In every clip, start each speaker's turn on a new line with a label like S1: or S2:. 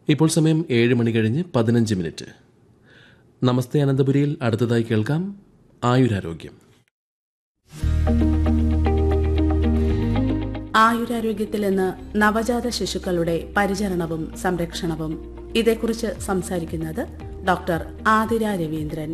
S1: ഇപ്പോൾ സമയം ഏഴ് മണി കഴിഞ്ഞ് പതിനഞ്ച് മിനിറ്റ് നമസ്തേ അനന്തപുരിയിൽ അടുത്തതായി കേൾക്കാം ആയുരാരോഗ്യം
S2: ആയുരാരോഗ്യത്തിൽ നിന്ന് നവജാത ശിശുക്കളുടെ പരിചരണവും സംരക്ഷണവും ഇതേക്കുറിച്ച് സംസാരിക്കുന്നത് ഡോക്ടർ ആതിര രവീന്ദ്രൻ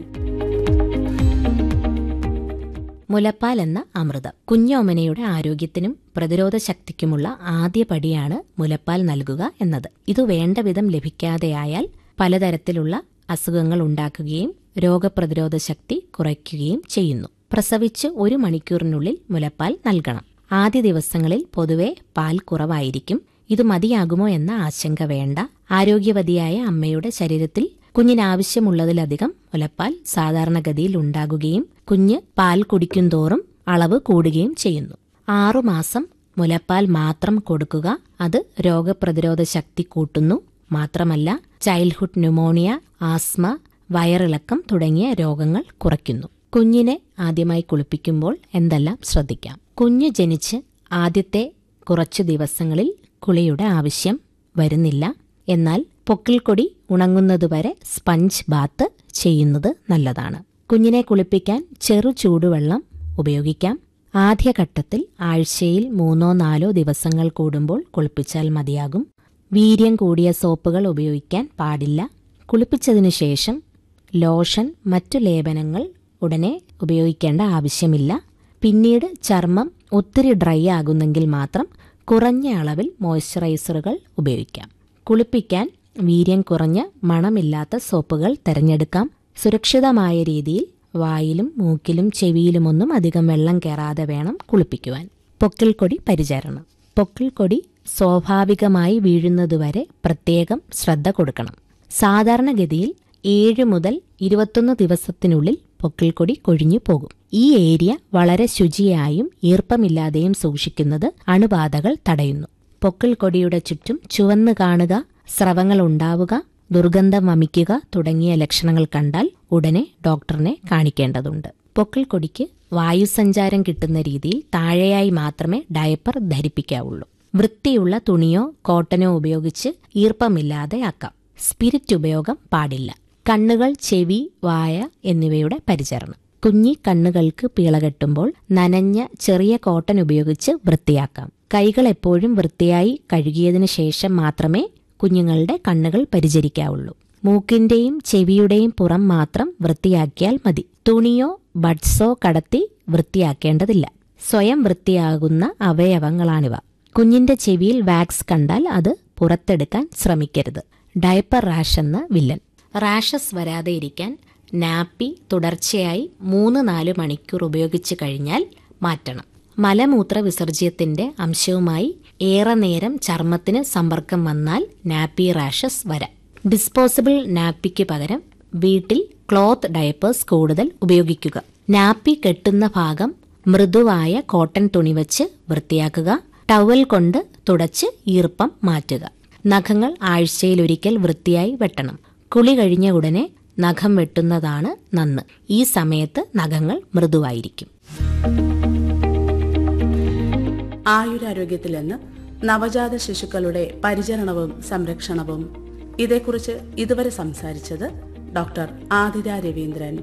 S3: മുലപ്പാൽ എന്ന അമൃതം കുഞ്ഞോമനയുടെ ആരോഗ്യത്തിനും പ്രതിരോധ ശക്തിക്കുമുള്ള ആദ്യ പടിയാണ് മുലപ്പാൽ നൽകുക എന്നത് ഇത് വേണ്ട വിധം ലഭിക്കാതെയായാൽ പലതരത്തിലുള്ള അസുഖങ്ങൾ ഉണ്ടാക്കുകയും രോഗപ്രതിരോധ ശക്തി കുറയ്ക്കുകയും ചെയ്യുന്നു പ്രസവിച്ച് ഒരു മണിക്കൂറിനുള്ളിൽ മുലപ്പാൽ നൽകണം ആദ്യ ദിവസങ്ങളിൽ പൊതുവെ പാൽ കുറവായിരിക്കും ഇത് മതിയാകുമോ എന്ന ആശങ്ക വേണ്ട ആരോഗ്യവതിയായ അമ്മയുടെ ശരീരത്തിൽ കുഞ്ഞിനാവശ്യമുള്ളതിലധികം മുലപ്പാൽ സാധാരണഗതിയിൽ ഉണ്ടാകുകയും കുഞ്ഞ് പാൽ കുടിക്കുന്തോറും അളവ് കൂടുകയും ചെയ്യുന്നു ആറുമാസം മുലപ്പാൽ മാത്രം കൊടുക്കുക അത് രോഗപ്രതിരോധ ശക്തി കൂട്ടുന്നു മാത്രമല്ല ചൈൽഡ്ഹുഡ് ന്യൂമോണിയ ആസ്മ വയറിളക്കം തുടങ്ങിയ രോഗങ്ങൾ കുറയ്ക്കുന്നു കുഞ്ഞിനെ ആദ്യമായി കുളിപ്പിക്കുമ്പോൾ എന്തെല്ലാം ശ്രദ്ധിക്കാം കുഞ്ഞ് ജനിച്ച് ആദ്യത്തെ കുറച്ചു ദിവസങ്ങളിൽ കുളിയുടെ ആവശ്യം വരുന്നില്ല എന്നാൽ പൊക്കിൾക്കൊടി ഉണങ്ങുന്നതുവരെ സ്പഞ്ച് ബാത്ത് ചെയ്യുന്നത് നല്ലതാണ് കുഞ്ഞിനെ കുളിപ്പിക്കാൻ ചെറു ചൂടുവെള്ളം ഉപയോഗിക്കാം ആദ്യഘട്ടത്തിൽ ആഴ്ചയിൽ മൂന്നോ നാലോ ദിവസങ്ങൾ കൂടുമ്പോൾ കുളിപ്പിച്ചാൽ മതിയാകും വീര്യം കൂടിയ സോപ്പുകൾ ഉപയോഗിക്കാൻ പാടില്ല കുളിപ്പിച്ചതിനു ശേഷം ലോഷൻ മറ്റു ലേപനങ്ങൾ ഉടനെ ഉപയോഗിക്കേണ്ട ആവശ്യമില്ല പിന്നീട് ചർമ്മം ഒത്തിരി ഡ്രൈ ആകുന്നെങ്കിൽ മാത്രം കുറഞ്ഞ അളവിൽ മോയ്സ്ചറൈസറുകൾ ഉപയോഗിക്കാം കുളിപ്പിക്കാൻ വീര്യം കുറഞ്ഞ മണമില്ലാത്ത സോപ്പുകൾ തിരഞ്ഞെടുക്കാം സുരക്ഷിതമായ രീതിയിൽ വായിലും മൂക്കിലും ചെവിയിലുമൊന്നും അധികം വെള്ളം കയറാതെ വേണം കുളിപ്പിക്കുവാൻ പൊക്കിൾക്കൊടി പരിചരണം പൊക്കിൾക്കൊടി സ്വാഭാവികമായി വീഴുന്നതുവരെ പ്രത്യേകം ശ്രദ്ധ കൊടുക്കണം സാധാരണഗതിയിൽ ഏഴ് മുതൽ ഇരുപത്തൊന്ന് ദിവസത്തിനുള്ളിൽ പൊക്കിൾക്കൊടി കൊഴിഞ്ഞു പോകും ഈ ഏരിയ വളരെ ശുചിയായും ഈർപ്പമില്ലാതെയും സൂക്ഷിക്കുന്നത് അണുബാധകൾ തടയുന്നു പൊക്കിൾക്കൊടിയുടെ ചുറ്റും ചുവന്ന് കാണുക സ്രവങ്ങൾ ഉണ്ടാവുക ദുർഗന്ധം വമിക്കുക തുടങ്ങിയ ലക്ഷണങ്ങൾ കണ്ടാൽ ഉടനെ ഡോക്ടറിനെ കാണിക്കേണ്ടതുണ്ട് പൊക്കിൾക്കൊടിക്ക് വായുസഞ്ചാരം കിട്ടുന്ന രീതിയിൽ താഴെയായി മാത്രമേ ഡയപ്പർ ധരിപ്പിക്കാവുള്ളൂ വൃത്തിയുള്ള തുണിയോ കോട്ടനോ ഉപയോഗിച്ച് ഈർപ്പമില്ലാതെ ആക്കാം സ്പിരിറ്റ് ഉപയോഗം പാടില്ല കണ്ണുകൾ ചെവി വായ എന്നിവയുടെ പരിചരണം കുഞ്ഞി കണ്ണുകൾക്ക് പീളകെട്ടുമ്പോൾ നനഞ്ഞ ചെറിയ കോട്ടൻ ഉപയോഗിച്ച് വൃത്തിയാക്കാം കൈകൾ എപ്പോഴും വൃത്തിയായി കഴുകിയതിനു ശേഷം മാത്രമേ കുഞ്ഞുങ്ങളുടെ കണ്ണുകൾ പരിചരിക്കാവുള്ളൂ മൂക്കിന്റെയും ചെവിയുടെയും പുറം മാത്രം വൃത്തിയാക്കിയാൽ മതി തുണിയോ ബഡ്സോ കടത്തി വൃത്തിയാക്കേണ്ടതില്ല സ്വയം വൃത്തിയാകുന്ന അവയവങ്ങളാണിവ കുഞ്ഞിന്റെ ചെവിയിൽ വാക്സ് കണ്ടാൽ അത് പുറത്തെടുക്കാൻ ശ്രമിക്കരുത് ഡയപ്പർ റാഷ് എന്ന വില്ലൻ റാഷസ് വരാതെ ഇരിക്കാൻ നാപ്പി തുടർച്ചയായി മൂന്ന് നാല് മണിക്കൂർ ഉപയോഗിച്ചു കഴിഞ്ഞാൽ മാറ്റണം മലമൂത്ര വിസർജ്യത്തിന്റെ അംശവുമായി ഏറെ നേരം ചർമ്മത്തിന് സമ്പർക്കം വന്നാൽ നാപ്പി റാഷസ് വരാം ഡിസ്പോസിബിൾ നാപ്പിക്ക് പകരം വീട്ടിൽ ക്ലോത്ത് ഡയപ്പേഴ്സ് കൂടുതൽ ഉപയോഗിക്കുക നാപ്പി കെട്ടുന്ന ഭാഗം മൃദുവായ കോട്ടൺ തുണി വച്ച് വൃത്തിയാക്കുക ടവൽ കൊണ്ട് തുടച്ച് ഈർപ്പം മാറ്റുക നഖങ്ങൾ ആഴ്ചയിലൊരിക്കൽ വൃത്തിയായി വെട്ടണം കുളി കഴിഞ്ഞ ഉടനെ നഖം വെട്ടുന്നതാണ് നന്ന് ഈ സമയത്ത് നഖങ്ങൾ മൃദുവായിരിക്കും
S2: ആയുരാരോഗ്യത്തിൽ നിന്ന് നവജാത ശിശുക്കളുടെ പരിചരണവും സംരക്ഷണവും ഇതേക്കുറിച്ച് ഇതുവരെ സംസാരിച്ചത് ഡോക്ടർ ആതിര രവീന്ദ്രൻ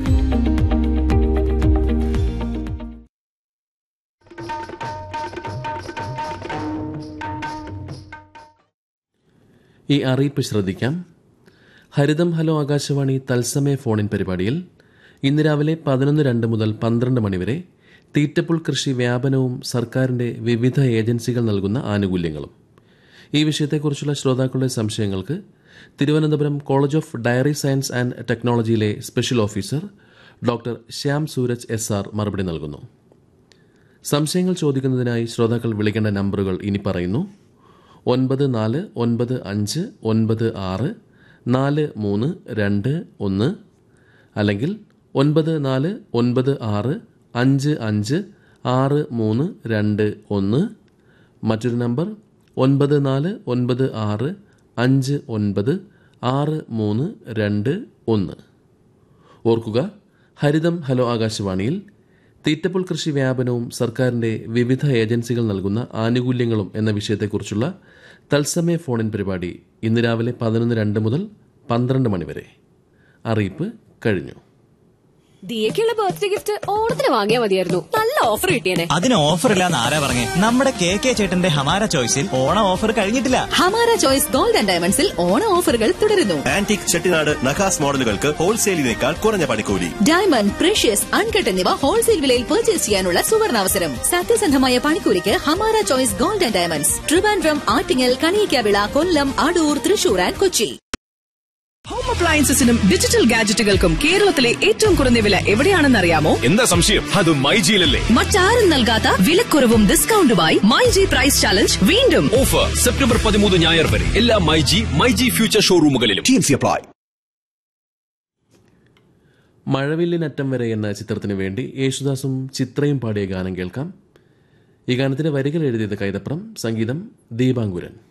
S1: ഈ അറിയിപ്പ് ശ്രദ്ധിക്കാം ഹരിതം ഹലോ ആകാശവാണി തത്സമയ ഫോണിൻ പരിപാടിയിൽ ഇന്ന് രാവിലെ പതിനൊന്ന് രണ്ട് മുതൽ പന്ത്രണ്ട് മണിവരെ തീറ്റപ്പുൾ കൃഷി വ്യാപനവും സർക്കാരിന്റെ വിവിധ ഏജൻസികൾ നൽകുന്ന ആനുകൂല്യങ്ങളും ഈ വിഷയത്തെക്കുറിച്ചുള്ള ശ്രോതാക്കളുടെ സംശയങ്ങൾക്ക് Thiruvananthapuram college of dairy science and ടെക്നോളജിയിലെ special officer doctor Shyam Sooraj S R മറുപടി നൽകുന്നു സംശയങ്ങൾ ചോദിക്കുന്നതിനായി ശ്രോതാക്കൾ വിളിക്കേണ്ട നമ്പറുകൾ ഇനി പറയുന്നു ഒൻപത് നാല് ഒൻപത് അഞ്ച് ഒൻപത് ആറ് നാല് മൂന്ന് രണ്ട് ഒന്ന് അല്ലെങ്കിൽ ഒൻപത് നാല് ഒൻപത് ആറ് അഞ്ച് അഞ്ച് ആറ് മൂന്ന് രണ്ട് ഒന്ന് മറ്റൊരു നമ്പർ ഒൻപത് നാല് ഒൻപത് ആറ് അഞ്ച് ഒൻപത് ആറ് മൂന്ന് രണ്ട് ഒന്ന് ഓർക്കുക ഹരിതം ഹലോ ആകാശവാണിയിൽ തീറ്റപ്പുൽ കൃഷി വ്യാപനവും സർക്കാരിന്റെ വിവിധ ഏജൻസികൾ നൽകുന്ന ആനുകൂല്യങ്ങളും എന്ന വിഷയത്തെക്കുറിച്ചുള്ള തത്സമയ ഫോണിൻ പരിപാടി ഇന്ന് രാവിലെ പതിനൊന്ന് രണ്ട് മുതൽ പന്ത്രണ്ട് മണിവരെ അറിയിപ്പ് കഴിഞ്ഞു
S4: ദിയക്കുള്ള ബർത്ത്ഡേ ഗിഫ്റ്റ് ഓണത്തിന് വാങ്ങിയാൽ മതിയായിരുന്നു നല്ല ഓഫർ കിട്ടിയേനെ
S5: അതിന് ഓഫർ ഇല്ലാന്ന് ആരാ പറഞ്ഞേ നമ്മുടെ കെ കെ ചേട്ടന്റെ ഹമാര ചോയ്സിൽ ഓണം ഓഫർ കഴിഞ്ഞിട്ടില്ല
S6: ഹമാര ചോയ്സ് ഗോൾഡ് ആൻഡ് ഡയമണ്ട്സിൽ ഓണ ഓഫറുകൾ തുടരുന്നു
S7: ആന്റിക് ചെട്ടിനാട് നഖാസ് മോഡലുകൾക്ക് ഹോൾസെയിലിനേക്കാൾ കുറഞ്ഞ പണിക്കൂലി
S6: ഡയമണ്ട് പ്രഷ്യസ് അൺകട്ട് എന്നിവ ഹോൾസെയിൽ വിലയിൽ പർച്ചേസ് ചെയ്യാനുള്ള സുവർണാവസരം സത്യസന്ധമായ പണിക്കൂലിക്ക് Hamara choice gold and diamonds Trivandrum Attingal Kaniyakavila Kollam Adoor Thrissur and Kochi
S8: home അപ്ലയൻസസിനും ഡിജിറ്റൽ ഗാഡ്ജറ്റുകൾക്കും കേരളത്തിലെ ഏറ്റവും കുറഞ്ഞ വില എവിടെയാണെന്നറിയാമോ
S9: എന്താ സംശയം അത് മൈജിയിലല്ലേ
S8: മറ്റാരും നൽകാത്ത വിലക്കുറവും ഡിസ്കൗണ്ടുമായി മൈ ജി പ്രൈസ് ചാലഞ്ച് വീണ്ടും
S9: ഓഫർ സെപ്റ്റംബർ പതിമൂന്ന് ഞായർ വരെ എല്ലാ മൈജി മൈജി ഫ്യൂച്ചർ ഷോറൂമുകളിലും
S7: ടീംസി അപ്ലൈ
S1: മഴവില്ലിനറ്റം വരെ എന്ന ചിത്രത്തിനു വേണ്ടി യേശുദാസും ചിത്രയും പാടിയ ഗാനം കേൾക്കാം ഈ ഗാനത്തിന്റെ വരികൾ എഴുതിയത് കൈതപ്രം സംഗീതം ദീപാങ്കുരൻ